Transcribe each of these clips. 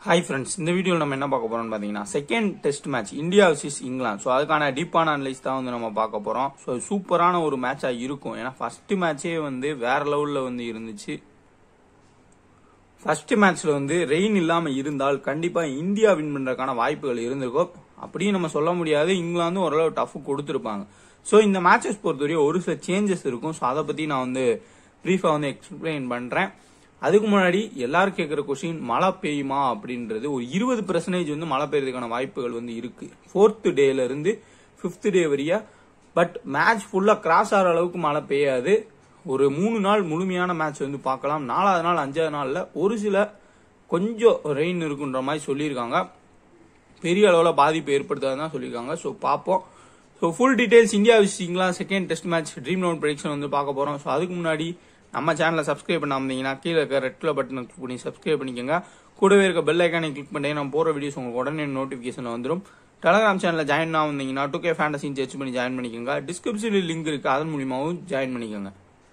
hi friends இந்த வீடியோவில் நம்ம என்ன பார்க்க போறோம்னு பார்த்தீங்கன்னா second test match India versus England so அதுக்கான டீப்பான அனலைஸ் தான் வந்து நம்ம பார்க்க போறோம் ஸோ சூப்பரான ஒரு மேட்சாக இருக்கும் ஏன்னா ஃபர்ஸ்ட் மேட்சே வந்து வேற லெவலில் வந்து இருந்துச்சு ஃபர்ஸ்ட் மேட்ச்ல வந்து ரெயின் இல்லாம இருந்தால் கண்டிப்பா இந்தியா வின் பண்றதுக்கான வாய்ப்புகள் இருந்திருக்கும் அப்படியும் நம்ம சொல்ல முடியாது இங்கிலாந்து ஓரளவு டஃப் கொடுத்துருப்பாங்க ஸோ இந்த மேட்சஸ் பொறுத்தவரையும் ஒரு சில சேஞ்சஸ் இருக்கும் ஸோ அதை பத்தி நான் வந்து ப்ரீஃபா வந்து எக்ஸ்பிளைன் பண்றேன் அதுக்கு முன்னாடி எல்லாரும் கேட்குற கொஸ்டின் மழை பெய்யுமா அப்படின்றது ஒரு இருபது பெர்சன்டேஜ் வந்து மழை பெய்யறதுக்கான வாய்ப்புகள் வந்து இருக்கு ஃபோர்த் டேல இருந்து ஃபிஃப்த் டே வரையா பட் மேட்ச் ஃபுல்லா கிராஸ் ஆகிற அளவுக்கு மழை பெய்யாது ஒரு மூணு நாள் முழுமையான மேட்ச் வந்து பார்க்கலாம் நாலாவது நாள் அஞ்சாவது நாள்ல ஒரு சில கொஞ்சம் ரெயின் இருக்குன்ற மாதிரி சொல்லியிருக்காங்க பெரிய அளவில் பாதிப்பு ஏற்படுத்தாதுன்னு தான் சொல்லியிருக்காங்க ஸோ பார்ப்போம் so full details India versus England second test match dream round prediction வந்து பார்க்க போகிறோம் ஸோ அதுக்கு முன்னாடி நம்ம சேனலை சப்ஸ்கிரைப் பண்ணாம இருந்தீங்கன்னா கீழே இருக்க ரெட் கலர் பட்டனை கிளிக் பண்ணி சப்ஸ்கிரைப் பண்ணிக்கோங்க கூடவே இருக்க பெல் ஐக்கானை கிளிக் பண்ணி நான் போகிற வீடியோஸ் உங்களுக்கு உடனே நோட்டிஃபிகேஷன் வந்துடும் டெலகிராம் சேனலில் ஜாயின் ஆக வந்தீங்கன்னா டூ கே ஃபேண்டசின்னு சர்ச் பண்ணி ஜாயின் பண்ணிக்கோங்க டிஸ்கிரிப்ஷனில் லிங்க் இருக்கு அதன் மூலியமாகவும் ஜாயின் பண்ணிக்கோங்க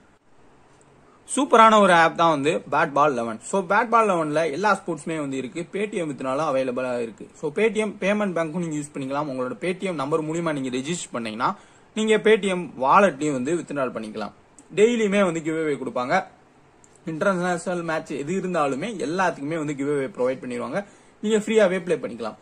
சூப்பரான ஒரு ஆப் தான் வந்து bat ball eleven so bat ball லெவன்ல எல்லா ஸ்போர்ட்ஸுமே வந்து இருக்கு பேடிஎம் வித்னாலும் அவைலபிளா இருக்கு ஸோ பேடிஎம் பேமெண்ட் பேங்க்கும் நீங்க யூஸ் பண்ணிக்கலாம் உங்களோட பேடிஎம் நம்பர் மூலியமா நீங்க ரெஜிஸ்டர் பண்ணீங்கன்னா நீங்க பேடிஎம் வாலெட்லயும் வந்து வித்ட்ரால் பண்ணிக்கலாம் டெய்லியுமே வந்து கிவ்அவே கொடுப்பாங்க இன்டர்நேஷனல் மேட்ச் எது இருந்தாலுமே எல்லாத்துக்குமே வந்து கிவ்அவே ப்ரொவைட் பண்ணிடுவாங்க நீங்க ஃப்ரீயாவே ப்ளே பண்ணிக்கலாம்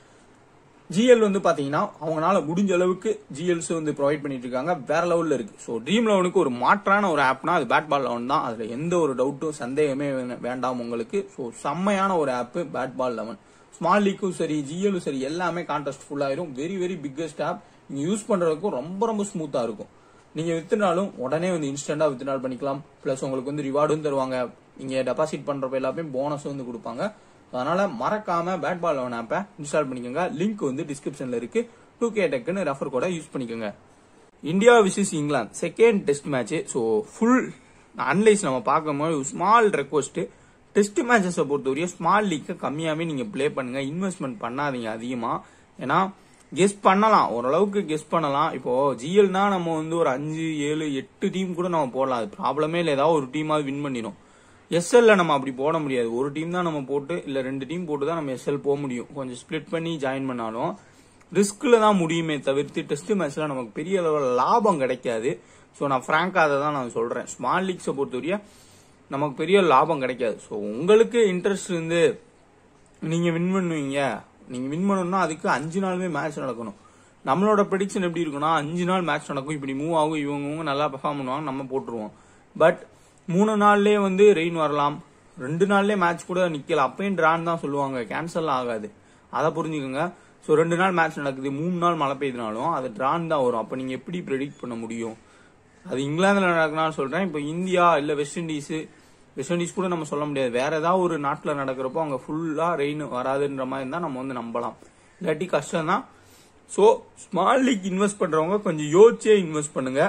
ஜிஎல் வந்து பாத்தீங்கன்னா அவங்களால முடிஞ்ச அளவுக்கு ஜிஎல்ஸ் வந்து ப்ரொவைட் பண்ணிட்டு இருக்காங்க வேற லெவல்ல இருக்கு ஸோ ட்ரீம் லெவனுக்கு ஒரு மாற்றான ஒரு ஆப்னா அது பேட் பால் லெவன் தான் அதுல எந்த ஒரு டவுட்டும் சந்தேகமே வே- வேண்டாம் உங்களுக்கு ஸோ செம்மையான ஒரு app bat ball eleven small லீக்கும் சரி ஜிஎலும் சரி எல்லாமே கான்டெஸ்ட் ஃபுல் ஆயிரும் வெரி வெரி பிக்கஸ்ட் ஆப் நீங்க யூஸ் பண்றதுக்கும் ரொம்ப ரொம்ப ஸ்மூத்தா இருக்கும் நீங்க வித்துனாலும் உடனே வந்து இன்ஸ்டன்டா வித்ட்ரால் பண்ணிக்கலாம் பிளஸ் உங்களுக்கு வந்து ரிவார்டும் தருவாங்க நீங்க டெபாசிட் பண்றப்ப எல்லாமே போனஸ் வந்து கொடுப்பாங்க அதனால மறக்காம பேட் பால் லெவன் ஆப்பை இன்ஸ்டால் பண்ணிக்கோங்க லிங்க் வந்து டிஸ்கிரிப்ஷன்ல இருக்கு டூ கே டெக்குன்னு ரெஃபர் கூட யூஸ் பண்ணிக்கோங்க India versus England second test match so full analyse நம்ம பார்க்கும்போது ஸ்மால் ரெக்வஸ்ட் டெஸ்ட் மேட்சஸை பொறுத்தவரையும் ஸ்மால் லீக்கை கம்மியாவே நீங்க ப்ளே பண்ணுங்க இன்வெஸ்ட்மெண்ட் பண்ணாதீங்க அதிகமா ஏன்னா கெஸ் பண்ணலாம் ஓரளவுக்கு கெஸ் பண்ணலாம் இப்போ ஜிஎல்னா நம்ம வந்து ஒரு அஞ்சு ஏழு எட்டு டீம் கூட நம்ம போடலாம் அது ப்ராப்ளமே இல்லை ஏதாவது ஒரு டீமாவது வின் பண்ணிடும் எஸ்எல்ல நம்ம அப்படி போட முடியாது ஒரு டீம் தான் நம்ம போட்டு இல்ல ரெண்டு டீம் போட்டு தான் நம்ம எஸ்எல் போக முடியும் கொஞ்சம் ஸ்ப்ளிட் பண்ணி ஜாயின் பண்ணாலும் ரிஸ்க்ல தான் முடியுமே தவிர்த்து டெஸ்ட் மேட்ச்ல நமக்கு பெரிய அளவில் லாபம் கிடைக்காது ஸோ நான் ஃப்ராங்கா அதை தான் நான் சொல்றேன் ஸ்மால் லீக்ஸை பொறுத்தவரைய நமக்கு பெரிய லாபம் கிடைக்காது ஸோ உங்களுக்கு இன்ட்ரெஸ்ட் இருந்து நீங்க வின் பண்ணுவீங்க நீங்க வின் பண்ணணும்னா அதுக்கு அஞ்சு நாளுமே மேட்ச் நடக்கணும் நம்மளோட ப்ரெடிக்ஷன் எப்படி இருக்குன்னா அஞ்சு நாள் மேட்ச் நடக்கும் இப்படி மூவ் ஆகும் இவங்க இவங்க நல்லா பெர்ஃபார்ம் பண்ணுவாங்க நம்ம போட்டுருவோம் பட் மூணு நாள்லயே வந்து ரெயின் வரலாம் ரெண்டு நாள்லயே மேட்ச் கூட நிக்கலாம் அப்பயும் டிரான் தான் சொல்லுவாங்க கேன்சல் ஆகாது அதை புரிஞ்சுக்கோங்க ஸோ ரெண்டு நாள் மேட்ச் நடக்குது மூணு நாள் மழை பெய்யுதுனாலும் அது டிரான் தான் வரும் அப்போ நீங்க எப்படி ப்ரெடிக்ட் பண்ண முடியும் அது இங்கிலாந்துல நடக்கணும்னு சொல்றேன் இப்போ இந்தியா இல்ல வெஸ்ட் இண்டீஸ் வெஸ்ட் இண்டீஸ் கூட நம்ம சொல்ல முடியாது வேற ஏதாவது ஒரு நாட்டுல நடக்கிறப்போ அங்க ஃபுல்லா ரெயின் வராதுன்ற மாதிரி இருந்தா நம்ம வந்து நம்பலாம் இல்லாட்டி கஷ்டம் தான் ஸோ ஸ்மால் லீக் இன்வெஸ்ட் பண்றவங்க கொஞ்சம் யோசிச்சே இன்வெஸ்ட் பண்ணுங்க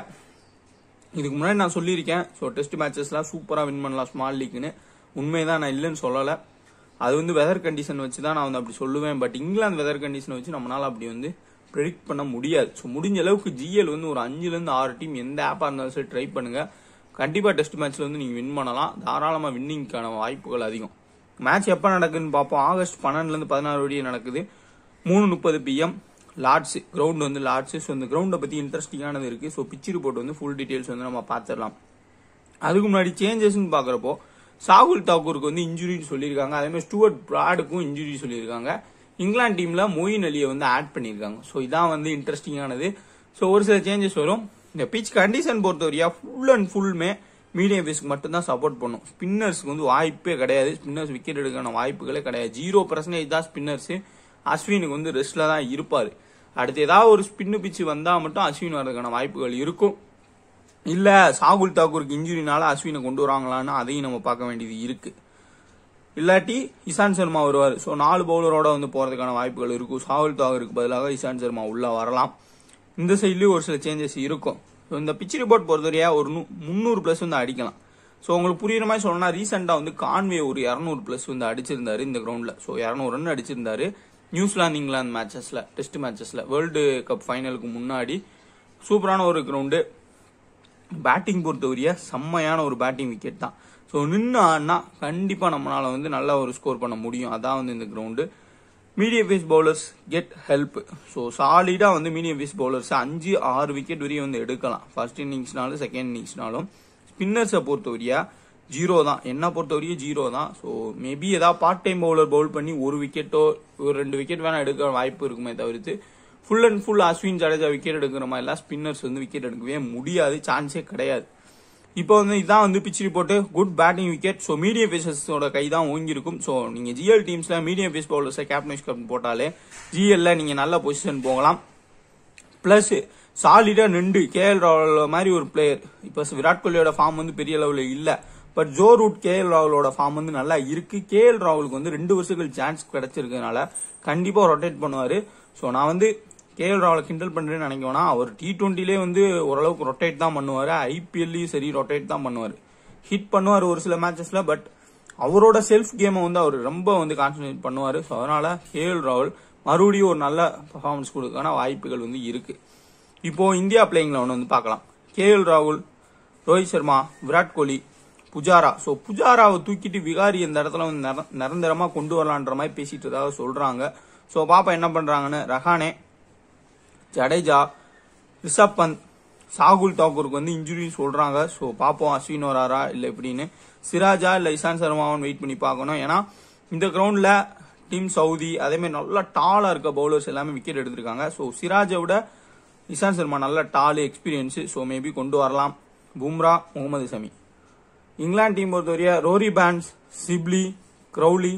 இதுக்கு முன்னாடி நான் சொல்லியிருக்கேன் ஸோ டெஸ்ட் மேட்சஸ்லாம் சூப்பராக வின் பண்ணலாம் ஸ்மால் லீக்னு உண்மைதான் நான் இல்லைன்னு சொல்லலை அது வந்து வெதர் கண்டிஷன் வச்சு தான் நான் வந்து அப்படி சொல்லுவேன் பட் இங்கிலாந்து வெதர் கண்டிஷன் வச்சு நம்மளால அப்படி வந்து ப்ரெடிக்ட் பண்ண முடியாது ஸோ முடிஞ்ச அளவுக்கு ஜிஎல் வந்து ஒரு அஞ்சுலேருந்து ஆறு டீம் எந்த ஆப்பாக இருந்தாலும் சரி ட்ரை பண்ணுங்க கண்டிப்பாக டெஸ்ட் மேட்ச்ல வந்து நீங்கள் வின் பண்ணலாம் தாராளமாக வின்னிங்க்கான வாய்ப்புகள் அதிகம் மேட்ச் எப்போ நடக்குதுன்னு பார்ப்போம் ஆகஸ்ட் பன்னெண்டுலேருந்து பதினாறு வரையும் நடக்குது மூணு முப்பது பிஎம் லார்ட்ஸ் கிரவுண்ட் வந்து லார்ட்ஸ் ஸோ இந்த கிரவுண்டை பற்றி இன்ட்ரெஸ்டிங்கானது இருக்கு ஸோ பிச் ரிப்போர்ட் வந்து ஃபுல் டீடைல்ஸ் வந்து நம்ம பார்த்துடலாம் அதுக்கு முன்னாடி சேஞ்சஸ்னு பாக்குறப்போ சாகுல் தாக்கூருக்கு வந்து இன்ஜுரின்னு சொல்லியிருக்காங்க அதே மாதிரி ஸ்டூவர்ட் பிராடுக்கும் இன்ஜுரி சொல்லியிருக்காங்க இங்கிலாந்து டீம்ல மொயின் அலியை வந்து ஆட் பண்ணியிருக்காங்க ஸோ இதான் வந்து இன்ட்ரெஸ்டிங்கானது ஸோ ஒரு சில சேஞ்சஸ் வரும் இந்த பிச் கண்டிஷன் பொறுத்தவரையா ஃபுல் அண்ட் ஃபுல்மே மீடியம் பேஸ்க்கு மட்டும்தான் சப்போர்ட் பண்ணும் ஸ்பின்னர்ஸ்க்கு வந்து வாய்ப்பே கிடையாது ஸ்பின்னர்ஸ் விக்கெட் எடுக்கான வாய்ப்புகளே கிடையாது ஜீரோ பர்சன்டேஜ் தான் ஸ்பின்னர்ஸ் அஸ்வினுக்கு வந்து ரெஸ்ட்ல தான் இருப்பாரு அடுத்து ஏதாவது ஒரு ஸ்பின்னு பிச்சு வந்தா மட்டும் அஸ்வின் வர்றதுக்கான வாய்ப்புகள் இருக்கும் இல்ல சாகுல் தாக்கூருக்கு இன்ஜுரினால அஸ்வினை கொண்டு வராங்களான்னு அதையும் நம்ம பார்க்க வேண்டியது இருக்கு இல்லாட்டி இசான் சர்மா வருவார் ஸோ நாலு பவுலரோட வந்து போறதுக்கான வாய்ப்புகள் இருக்கும் சாகுல் தாக்கூருக்கு பதிலாக இசான் சர்மா உள்ள வரலாம் இந்த சைட்லயும் ஒரு சில சேஞ்சஸ் இருக்கும் ஸோ இந்த பிச் ரிப்போர்ட் பொறுத்தவரையா ஒரு நூ- முந்நூறு பிளஸ் வந்து அடிக்கலாம் ஸோ உங்களுக்கு புரியுற மாதிரி சொல்லணும்னா ரீசெண்டாக வந்து கான்வே ஒரு இரநூறு பிளஸ் வந்து அடிச்சிருந்தாரு இந்த கிரவுண்ட்ல ஸோ இரநூறு ரன் அடிச்சிருந்தாரு நியூசிலாந்து இங்கிலாந்து மேட்சஸ்ல டெஸ்ட் மேட்சஸ்ல வேர்ல்டு கப் ஃபைனலுக்கு முன்னாடி சூப்பரான ஒரு கிரவுண்டு பேட்டிங் பொறுத்தவரைய செம்மையான ஒரு பேட்டிங் விக்கெட் தான் ஸோ நின்று ஆடினா கண்டிப்பா நம்மளால வந்து நல்ல ஒரு ஸ்கோர் பண்ண முடியும் அதான் வந்து இந்த ground medium pace bowlers get help so சாலிடா வந்து மீடியம் பேஸ் பவுலர்ஸ் அஞ்சு ஆறு விக்கெட் வரையும் வந்து எடுக்கலாம் ஃபர்ஸ்ட் இன்னிங்ஸ்னாலும் செகண்ட் இன்னிங்ஸ்னாலும் ஸ்பின்னர்ஸை பொறுத்தவரையா ஜீரோ தான் என்ன பொறுத்தவரையும் ஜீரோ தான் ஸோ மேபி ஏதாவது பார்ட் டைம் பவுலர் பவுல் பண்ணி ஒரு விக்கெட்டோ ஒரு ரெண்டு விக்கெட் வேணா எடுக்க வாய்ப்பு இருக்குமே தவிர்த்து full and full Ashwin Jadeja wicket எடுக்கிற மாதிரிலாம் ஸ்பின்னர்ஸ் வந்து விக்கெட் எடுக்கவே முடியாது சான்ஸே கிடையாது இப்போ வந்து இதான் வந்து pitch report good batting wicket so medium பேசஸோட கை தான் ஓங்கியிருக்கும் ஸோ நீங்க ஜிஎல் டீம்ஸ்ல மீடியம் பேஸ் பவுலர்ஸை கேப்டன் கேப்டன் போட்டாலே ஜிஎல்ல நீங்க நல்ல பொசிஷன் போகலாம் பிளஸ் சாலிடா நின்று கேஎல் ராகுல் மாதிரி ஒரு பிளேயர் இப்போ விராட் கோலியோட ஃபார்ம் வந்து பெரிய லெவலில் இல்ல பட் ஜோ ரூட் கேஎல் ராகுலோட ஃபார்ம் வந்து நல்லா இருக்கு கேஎல் ராகுலுக்கு வந்து ரெண்டு வருஷங்கள் சான்ஸ் கிடைச்சிருக்கனால கண்டிப்பா ரொட்டேட் பண்ணுவாரு ஸோ நான் வந்து கேஎல் ராகுல கிண்டல் பண்றேன்னு நினைக்கவேனா அவர் டி டுவெண்ட்டிலே வந்து ஓரளவுக்கு ரொட்டேட் தான் பண்ணுவாரு ஐபிஎல்லையும் சரி ரொட்டேட் தான் பண்ணுவாரு ஹிட் பண்ணுவார் ஒரு சில மேட்சஸ்ல பட் அவரோட செல்ஃப் கேமை வந்து அவர் ரொம்ப வந்து கான்சன்ட்ரேட் பண்ணுவாரு ஸோ அதனால கேஎல் ராகுல் மறுபடியும் ஒரு நல்ல பர்ஃபார்மன்ஸ் கொடுக்கான வாய்ப்புகள் வந்து இருக்கு இப்போ இந்தியா பிளேயிங் லெவன் வந்து பார்க்கலாம் கேஎல் ராகுல் ரோஹித் சர்மா விராட் கோலி புஜாரா ஸோ புஜாராவை தூக்கிட்டு விகாரி இந்த இடத்துல வந்து நிர- நிரந்தரமா கொண்டு வரலான்ற மாதிரி பேசிட்டு இருக்காங்க சொல்றாங்க ஸோ பாப்பா என்ன பண்றாங்கன்னு ரஹானே ஜடேஜா ரிஷப் பந்த் சாகுல் தாக்கூருக்கு வந்து இன்ஜுரி சொல்றாங்க ஸோ பாப்போம் அஸ்வின் வராரா இல்லை எப்படின்னு சிராஜா இல்லை இசான் சர்மாவும் வெயிட் பண்ணி பார்க்கணும் ஏன்னா இந்த கிரவுண்ட்ல டீம் சவுதி அதே மாதிரி நல்லா டாலா இருக்க பவுலர்ஸ் எல்லாமே விக்கெட் எடுத்திருக்காங்க ஸோ சிராஜை விட இசான் சர்மா நல்ல டாலு எக்ஸ்பீரியன்ஸ் ஸோ மேபி கொண்டு வரலாம் பும்ரா முகமது சமி இங்கிலாந்து டீம் பொறுத்தவரைய Rory Burns Sibley Crawley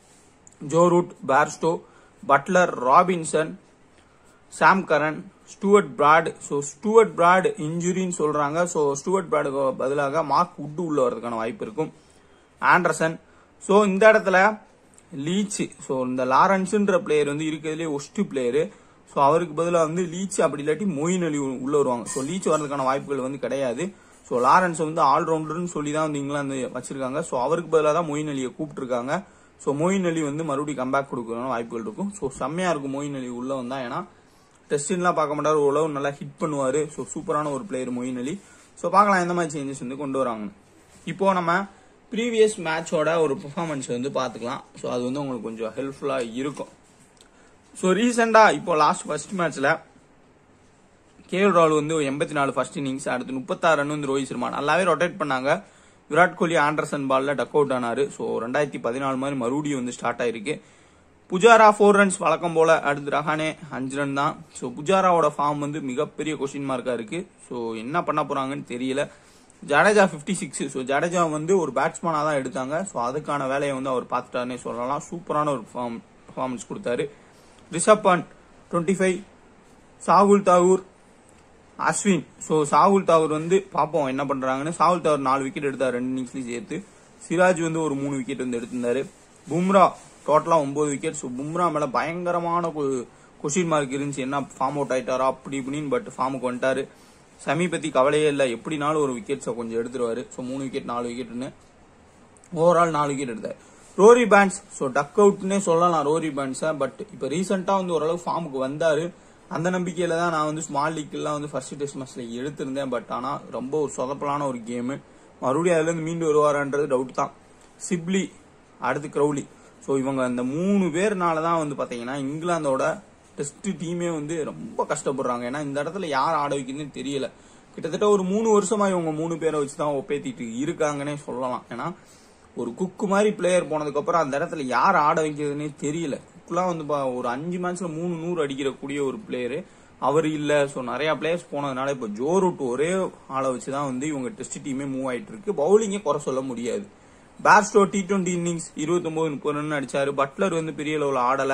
Joe Root Bairstow Buttler Robinson Sam Curran Stuart Broad so Stuart Broad இன்ஜுரின்னு சொல்றாங்க ஸோ ஸ்டூவர்ட் பிராடுக்கு பதிலாக மார்க் உட்டு உள்ள வரதுக்கான வாய்ப்பு இருக்கும் ஆண்டர்சன் ஸோ இந்த இடத்துல லீச் ஸோ இந்த லாரன்ஸ்ன்ற பிளேயர் வந்து இருக்கிறதுலே ஒஸ்ட் பிளேயரு ஸோ அவருக்கு பதிலாக வந்து லீச் அப்படி இல்லாட்டி மொயின் அலி உள்ள வருவாங்க ஸோ லீச் வரதுக்கான வாய்ப்புகள் வந்து கிடையாது ஸோ லாரன்ஸ் வந்து ஆல்ரவுண்டர்னு சொல்லி தான் வந்து இங்கிலாந்து வச்சிருக்காங்க ஸோ அவருக்கு பதிலாக தான் மொயின் அலியை கூப்பிட்டுருக்காங்க ஸோ மொயின் அலி வந்து மறுபடியும் கம்பேக் கொடுக்கணும் வாய்ப்புகள் இருக்கும் ஸோ செம்மையா இருக்கும் மொயின் அலி உள்ள வந்தா ஏன்னா டெஸ்டின்லாம் பார்க்க மாட்டாரு ஓரளவு நல்லா ஹிட் பண்ணுவாரு ஸோ சூப்பரான ஒரு பிளேயர் மொயின் அலி ஸோ பார்க்கலாம் எந்த மாதிரி சேஞ்சஸ் வந்து கொண்டு வராங்க இப்போ நம்ம ப்ரீவியஸ் மேட்சோட ஒரு பெர்ஃபார்மன்ஸ் வந்து பார்த்துக்கலாம் ஸோ அது வந்து உங்களுக்கு கொஞ்சம் ஹெல்ப்ஃபுல்லாக இருக்கும் ஸோ ரீசெண்டாக இப்போ லாஸ்ட் ஃபர்ஸ்ட் மேட்ச்ல கேஎல் ராகுல் வந்து எண்பத்தி நாலு ஃபர்ஸ்ட் இன்னிங்ஸ் அடுத்து முப்பத்தாறு ரன் வந்து ரோஹித் சர்மா நல்லாவே ரொட்டேட் பண்ணாங்க விராட் கோலி ஆண்டர்சன் பால்ல டக் அவுட் ஆனாரு ஸோ ரெண்டாயிரத்தி பதினாலு மாதிரி மறுபடியும் வந்து ஸ்டார்ட் ஆயிருக்கு புஜாரா ஃபோர் ரன்ஸ் வழக்கம் போல அடுத்து ரஹானே அஞ்சு ரன் தான் ஸோ புஜாராவோட ஃபார்ம் வந்து மிகப்பெரிய கொஸ்டின் மார்க்கா இருக்கு ஸோ என்ன பண்ண போறாங்கன்னு தெரியல ஜடேஜா 56 சிக்ஸ் ஸோ ஜடேஜா வந்து ஒரு பேட்ஸ்மேனாக தான் எடுத்தாங்க ஸோ அதுக்கான வேலையை வந்து அவர் பார்த்துட்டாருன்னே சொல்லலாம் சூப்பரான ஒரு பர்ஃபார்மன்ஸ் கொடுத்தாரு Rishabh Pant twenty five Shardul Thakur Ashwin so Shardul Thakur வந்து பார்ப்போம் என்ன பண்றாங்கன்னு சாகுல் தாகூர் நாலு விக்கெட் எடுத்தார் ரெண்டு இன்னிங்ஸ்லயும் சேர்த்து சிராஜ் வந்து ஒரு மூணு விக்கெட் வந்து எடுத்திருந்தாரு பும்ரா டோட்டலா ஒன்பது விக்கெட் ஸோ பும்ரா மேல பயங்கரமான கொஸ்டின் மார்க் இருந்துச்சு என்ன ஃபார்ம் அவுட் ஆயிட்டாரா அப்படி இப்படின்னு பட் ஃபார்முக்கு வந்துட்டாரு சமி பத்தி கவலையே இல்லை எப்படினாலும் ஒரு விக்கெட்ஸை கொஞ்சம் எடுத்துருவாரு ஸோ மூணு விக்கெட் நாலு விக்கெட்னு ஓவரால் நாலு விக்கெட் எடுத்தார் ரோரி பேண்ட்ஸ் ஸோ டக் அவுட்னே சொல்லலாம் ரோரி பேண்ட்ஸை பட் இப்போ ரீசெண்டாக வந்து ஓரளவு ஃபார்முக்கு வந்தாரு அந்த நம்பிக்கையில தான் நான் வந்து ஸ்மால் லீக்லாம் வந்து ஃபர்ஸ்ட் டெஸ்ட் மேட்ச்ல எடுத்திருந்தேன் பட் ஆனால் ரொம்ப ஒரு சொதப்பலான ஒரு கேமு மறுபடியும் அதுல இருந்து மீண்டு வருவாரான்றது டவுட் தான் சிப்லி அடுத்து க்ரௌலி ஸோ இவங்க அந்த மூணு பேர்னால தான் வந்து பாத்தீங்கன்னா இங்கிலாந்தோட டெஸ்ட் டீமே வந்து ரொம்ப கஷ்டப்படுறாங்க ஏன்னா இந்த இடத்துல யார் ஆட வைக்கிறதுன்னு தெரியல கிட்டத்தட்ட ஒரு மூணு வருஷமா இவங்க மூணு பேரை வச்சு தான் ஒப்பேத்திட்டு இருக்காங்கன்னே சொல்லலாம் ஏன்னா ஒரு குக்கு மாதிரி பிளேயர் போனதுக்கு அப்புறம் அந்த இடத்துல யார் ஆட வைக்கிறதுனே தெரியல குக்குலாம் வந்து பா- ஒரு அஞ்சு மேட்ச்ல மூணு நூறு அடிக்கிறக்கூடிய ஒரு பிளேயரு அவர் இல்ல ஸோ நிறைய பிளேயர்ஸ் போனதுனால இப்போ ஜோ ரூட் ஒரே ஆளை வச்சு தான் வந்து இவங்க டெஸ்ட் டீமே மூவ் ஆயிட்டு இருக்கு பவுலிங்கே குறை சொல்ல முடியாது பேர்ஸ்டோ டி டுவெண்ட்டி இன்னிங்ஸ் இருபத்தொன்பது முப்பது ரன் அடிச்சாரு பட்லர் வந்து பெரிய அளவில் ஆடல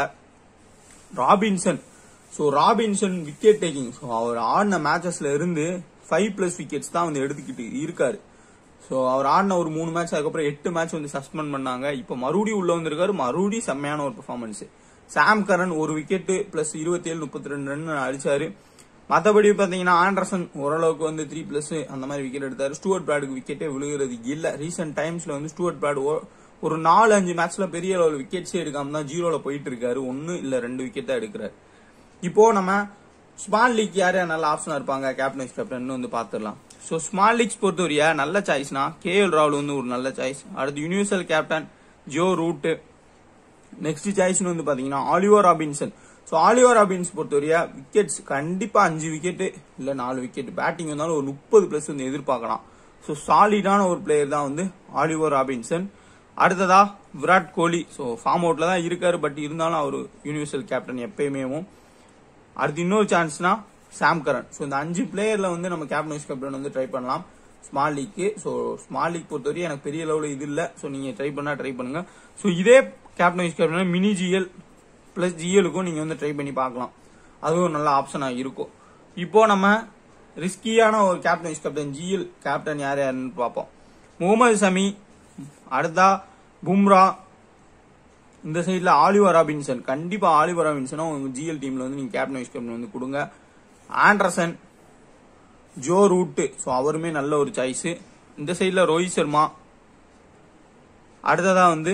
Robinson so Robinson wicket taking so அவர் ஆடின மேட்சஸ்ல இருந்து ஃபைவ் பிளஸ் விக்கெட்ஸ் தான் வந்து எடுத்துக்கிட்டு இருக்காரு ஸோ அவர் ஆடின ஒரு மூணு மேட்ச் அதுக்கப்புறம் எட்டு மேட்ச் வந்து சஸ்பெண்ட் பண்ணாங்க இப்போ மறுபடியும் உள்ள வந்திருக்காரு மறுபடியும் செம்மையான ஒரு பெர்ஃபார்மன்ஸ் சாம் கரன் ஒரு விக்கெட் பிளஸ் இருபத்தி ஏழு முப்பத்தி ரெண்டு ரன் அடிச்சாரு மற்றபடி பாத்தீங்கன்னா ஆண்டர்சன் ஓரளவுக்கு வந்து த்ரீ பிளஸ் அந்த மாதிரி விக்கெட் எடுத்தாரு ஸ்டூவர்ட் பிராடுக்கு விக்கெட்டே விழுகிறது இல்ல ரீசெண்ட் டைம்ஸ்ல வந்து ஸ்டூவர்ட் பிராட் ஒரு நாலு அஞ்சு மேட்ச்ல பெரிய அளவு விக்கெட்ஸே எடுக்காம தான் ஜீரோல போயிட்டு இருக்காரு ஒன்னு இல்ல ரெண்டு விக்கெட் தான் எடுக்கிறாரு இப்போ நம்ம ஸ்மால் லீக் யார் யார் நல்ல ஆப்ஷனா இருப்பாங்க கேப்டன் கேப்டன் வந்து பாத்துடலாம் ஸோ ஸ்மால் லீக்ஸ் பொறுத்தவரைய நல்ல சாய்ஸ்னா கேஎல் ராகுல் வந்து ஒரு நல்ல சாய்ஸ் அடுத்து universal captain Joe Root next சாய்ஸ்னு வந்து பாத்தீங்கன்னா Oliver Robinson so Oliver Robinson பொறுத்தவரைய விக்கெட்ஸ் கண்டிப்பா அஞ்சு விக்கெட் இல்ல நாலு விக்கெட் பேட்டிங் வந்தாலும் ஒரு முப்பது பிளஸ் வந்து எதிர்பார்க்கலாம் ஸோ சாலிடான ஒரு பிளேயர் தான் வந்து ஆலிவர் ராபின்சன் அடுத்ததா விராட் கோலி ஸோ ஃபார்ம் அவுட்ல தான் இருக்காரு பட் இருந்தாலும் அவர் யூனிவர்சல் கேப்டன் எப்பயுமே அடுத்து இன்னொரு சான்ஸ்னா சாம் கரன் ஸோ இந்த அஞ்சு பிளேயர்ல வந்து நம்ம கேப்டன் வைஸ் கேப்டன் வந்து ட்ரை பண்ணலாம் small league so small league பொறுத்தவரை எனக்கு பெரிய லெவலில் இது இல்லை ஸோ நீங்க ட்ரை பண்ணா ட்ரை பண்ணுங்க ஸோ இதே captain vice captain mini GL plus ஜிஎலுக்கும் நீங்க வந்து ட்ரை பண்ணி பார்க்கலாம் அதுவும் ஒரு நல்ல ஆப்ஷனா இருக்கும் இப்போ நம்ம ரிஸ்கியான ஒரு captain vice captain GL captain யார் யாருன்னு பார்ப்போம் முகமது சமி அடுத்தா பும்ரா இந்த சைடுல ஆலிவர் ராபின்சன் கண்டிப்பா ஆலிவர் ராபின்சனும் உங்க ஜிஎல் டீம்ல வந்து நீங்க கேப்டன் வைஸ் கேப்டன் வந்து கொடுங்க ஆண்டர்சன் ஜோ ரூட் ஸோ அவருமே நல்ல ஒரு சாய்ஸ் இந்த சைடுல ரோஹித் சர்மா அடுத்ததா வந்து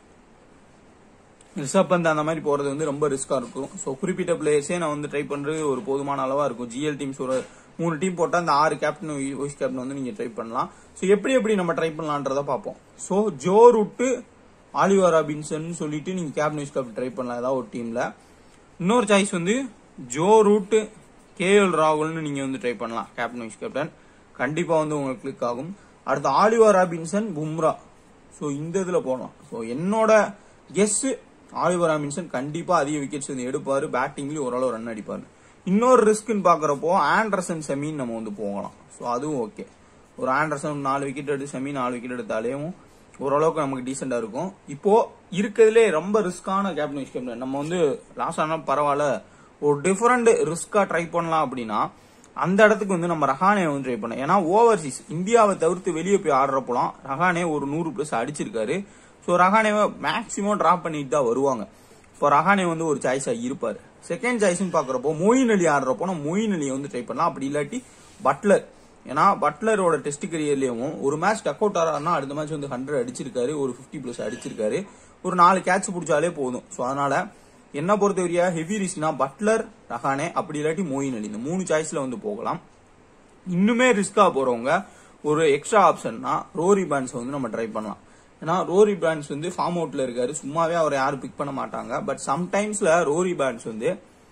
ரிஷப் பந்த் அந்த மாதிரி போறது வந்து ரொம்ப ரிஸ்கா இருக்கும் ஸோ குறிப்பிட்ட பிளேயர்ஸே நான் வந்து ட்ரை பண்றது ஒரு போதுமான அளவா இருக்கும் ஜிஎல் டீம்ஸ் ஒரு மூணு டீம் போட்டா அந்த ஆறு கேப்டன் வைஸ் கேப்டன் வந்து நீங்க ட்ரை பண்ணலாம் ஸோ எப்படி எப்படி நம்ம ட்ரை பண்ணலான்றத பார்ப்போம் so Joe Root Oliver Robinson சொல்லிட்டு நீங்க கேப்டன் வைஸ் கேப்டன் ட்ரை பண்ணலாம் ஏதாவது ஒரு டீம்ல இன்னொரு சாய்ஸ் வந்து ஜோ ரூட்டு கேஎல் ராகுல்னு நீங்க வந்து ட்ரை பண்ணலாம் கேப்டன் வைஸ் கேப்டன் கண்டிப்பா வந்து உங்களுக்கு கிளிக் ஆகும் அடுத்து ஆலிவர் ராபின்சன் பும்ரா ஸோ இந்த இதுல போகலாம் ஸோ என்னோட கெஸ் ஆலிவர் ராபின்சன் கண்டிப்பா அதிக விக்கெட்ஸ் வந்து எடுப்பாரு பேட்டிங்லயும் ஓரளவு ரன் அடிப்பாரு இன்னொரு ரிஸ்க்னு பாக்குறப்போ ஆண்டர்சன் செமின் நம்ம வந்து போகலாம் ஸோ அதுவும் ஓகே ஒரு ஆண்டர்சன் நாலு விக்கெட் எடுத்து செமி நாலு விக்கெட் எடுத்தாலேயும் ஓரளவுக்கு நமக்கு டீசெண்டா இருக்கும் இப்போ இருக்கிறதுலே ரொம்ப ரிஸ்கான கேப்டன் வைஸ் கேப்டன் நம்ம வந்து லாஸ் ஆனா பரவாயில்ல ஒரு டிஃபரெண்ட் ரிஸ்கா ட்ரை பண்ணலாம் அப்படின்னா அந்த இடத்துக்கு வந்து நம்ம ரஹானே வந்து ட்ரை பண்ணோம் ஏன்னா ஓவர்சீஸ் இந்தியாவை தவிர்த்து வெளியே போய் ஆடுறப்போலாம் ரஹானே ஒரு நூறு பிளஸ் அடிச்சிருக்காரு ஸோ ரஹானேவை மேக்சிமம் டிராப் பண்ணிட்டு தான் வருவாங்க இப்போ ரஹானே வந்து ஒரு சாய்ஸா இருப்பாரு செகண்ட் சாய்ஸ்னு பாக்குறப்போ மொயின் அலி ஆடுறப்போ நம்ம மொயின் அலியை வந்து ட்ரை பண்ணலாம் அப்படி இல்லாட்டி பட்லர் ஏன்னா பட்லரோட டெஸ்ட் கரியர்லயும் ஒரு மேட்ச் டக் அவுட் ஆறாருன்னா அடுத்த மேட்ச் வந்து ஹண்ட்ரட் அடிச்சிருக்காரு ஒரு பிப்டி பிளஸ் அடிச்சிருக்காரு ஒரு நாலு கேட்ச் பிடிச்சாலே போதும் ஸோ அதனால என்ன பொறுத்தவரையா ஹெவி ரிஸ்க்னா பட்லர் ரஹானே அப்படி இல்லாட்டி மோயின் அலி இந்த மூணு சாய்ஸ்ல வந்து போகலாம் இன்னுமே ரிஸ்கா போறவங்க ஒரு எக்ஸ்ட்ரா ஆப்ஷன்னா ரோரி பேண்ட்ஸ் வந்து நம்ம ட்ரை பண்ணலாம் ஏன்னா ரோரி பேண்ட்ஸ் வந்து ஃபார்ம் அவுட்ல இருக்காரு சும்மாவே அவரை யாரும் பிக் பண்ண மாட்டாங்க பட் சம்டைம்ஸ்ல ரோரி பேண்ட்ஸ் வந்து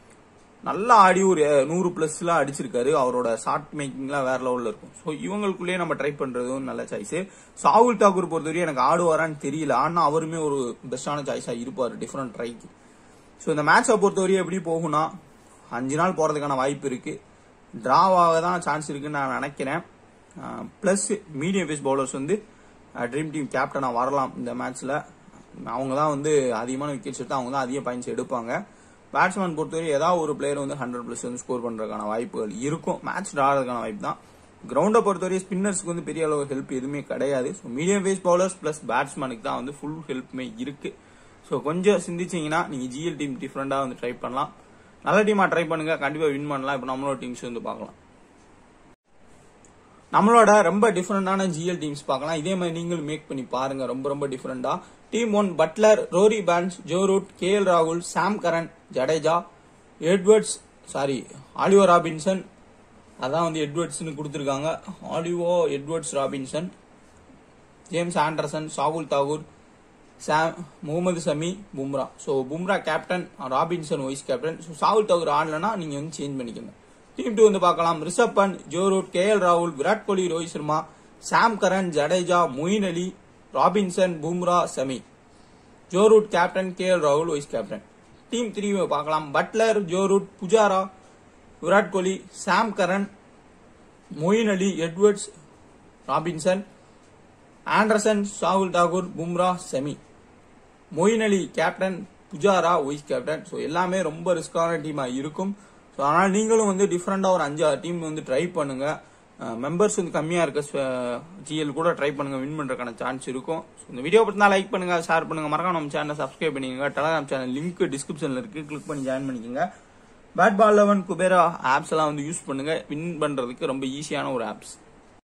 நல்லா ஆடி ஒரு நூறு பிளஸ்லாம் அடிச்சிருக்காரு அவரோட ஷார்ட் மேக்கிங்லாம் வேற லெவல்ல இருக்கும் ஸோ இவங்களுக்குள்ளேயே நம்ம ட்ரை பண்றதும் நல்ல சாய்ஸ் சாகுல் தாக்கூர் பொறுத்தவரை எனக்கு ஆடுவாரான்னு தெரியல ஆனா அவருமே ஒரு பெஸ்டான சாய்ஸா இருப்பாரு டிஃபரெண்ட் ட்ரைக்கு ஸோ இந்த மேட்சை பொறுத்தவரையும் எப்படி போகும்னா அஞ்சு நாள் போறதுக்கான வாய்ப்பு இருக்கு டிராவாக தான் சான்ஸ் இருக்குன்னு நான் நினைக்கிறேன் பிளஸ் மீடியம் பேஸ் பவுலர்ஸ் வந்து ட்ரீம் டீம் கேப்டனா வரலாம் இந்த மேட்ச்ல அவங்க தான் வந்து அதிகமான விக்கெட்ஸ் எடுத்து அவங்க தான் அதிக பாயிண்ட்ஸ் எடுப்பாங்க பேட்ஸ்மேன் பொறுத்தவரை ஏதாவது ஒரு பிளேயர் வந்து ஹண்ட்ரட் பிளஸ் வந்து ஸ்கோர் பண்றதுக்கான வாய்ப்புகள் இருக்கும் மேட்ச் ஆடுறதுக்கான வாய்ப்பு தான் கிரவுண்டை பொறுத்தவரை ஸ்பின்னர்ஸ்க்கு வந்து பெரிய அளவு ஹெல்ப் எதுவுமே கிடையாது so medium pace bowlers plus பேட்ஸ்மேனுக்கு தான் வந்து ஃபுல் ஹெல்ப்புமே இருக்கு ஸோ கொஞ்சம் சிந்திச்சீங்கன்னா நீங்க ஜிஎல் டீம் டிஃப்ரெண்டா வந்து ட்ரை பண்ணலாம் நல்ல டீமா ட்ரை பண்ணுங்க கண்டிப்பா வின் பண்ணலாம் இப்போ நம்மளோட டீம்ஸ் வந்து பார்க்கலாம் நம்மளோட ரொம்ப டிஃப்ரெண்டான ஜிஎல் டீம்ஸ் பார்க்கலாம் இதே மாதிரி நீங்களும் மேக் பண்ணி பாருங்க ரொம்ப ரொம்ப டிஃப்ரெண்டா team one Buttler Rory Burns Joe Root K L ராகுல் Sam Curran Jadeja Edwards sorry Oliver Robinson அதான் வந்து எட்வர்ட்ஸ்னு கொடுத்துருக்காங்க Oliver Edwards Robinson James Anderson Shardul Thakur Sam Mohammed Shami Bumrah so Bumrah captain Robinson vice captain so Shardul Thakur ஆடலனா நீங்க வந்து சேஞ்ச் பண்ணிக்கோங்க டீம் டூ வந்து பார்க்கலாம் Rishabh Pant Joe Root K L ராகுல் Virat Kohli Rohit Sharma Sam Curran Jadeja Moeen அலி Robinson Bumrah Shami Joe Root captain K L ராகுல் வைஸ் கேப்டன் டீம் த்ரீ பார்க்கலாம் Buttler Joe Root Pujara Virat Kohli Sam Curran Moeen Ali Edwards Robinson Anderson Shardul Thakur Bumrah Shami Moeen Ali captain Pujara vice captain so எல்லாமே ரொம்ப ரிஸ்கான டீமா இருக்கும் so அதனால நீங்களும் வந்து டிஃப்ரெண்டா ஒரு அஞ்சு டீம் வந்து ட்ரை பண்ணுங்க மெம்பர்ஸ் வந்து கம்மியா இருக்க ஜிஎல் கூட ட்ரை பண்ணுங்க வின் பண்றதுக்கான சான்ஸ் இருக்கும் So, இந்த வீடியோ பத்தினா லைக் பண்ணுங்க ஷேர் பண்ணுங்க மறக்காம நம்ம சேனலை சப்ஸ்கிரைப் பண்ணிக்கோங்க டெலகிராம் சேனல் லிங்க் டிஸ்கிரிப்ஷன்ல இருக்கு கிளிக் பண்ணி ஜாயின் பண்ணிக்கோங்க bat ball eleven Kubera apps எல்லாம் வந்து யூஸ் பண்ணுங்க வின் பண்றதுக்கு ரொம்ப ஈஸியான ஒரு ஆப்ஸ்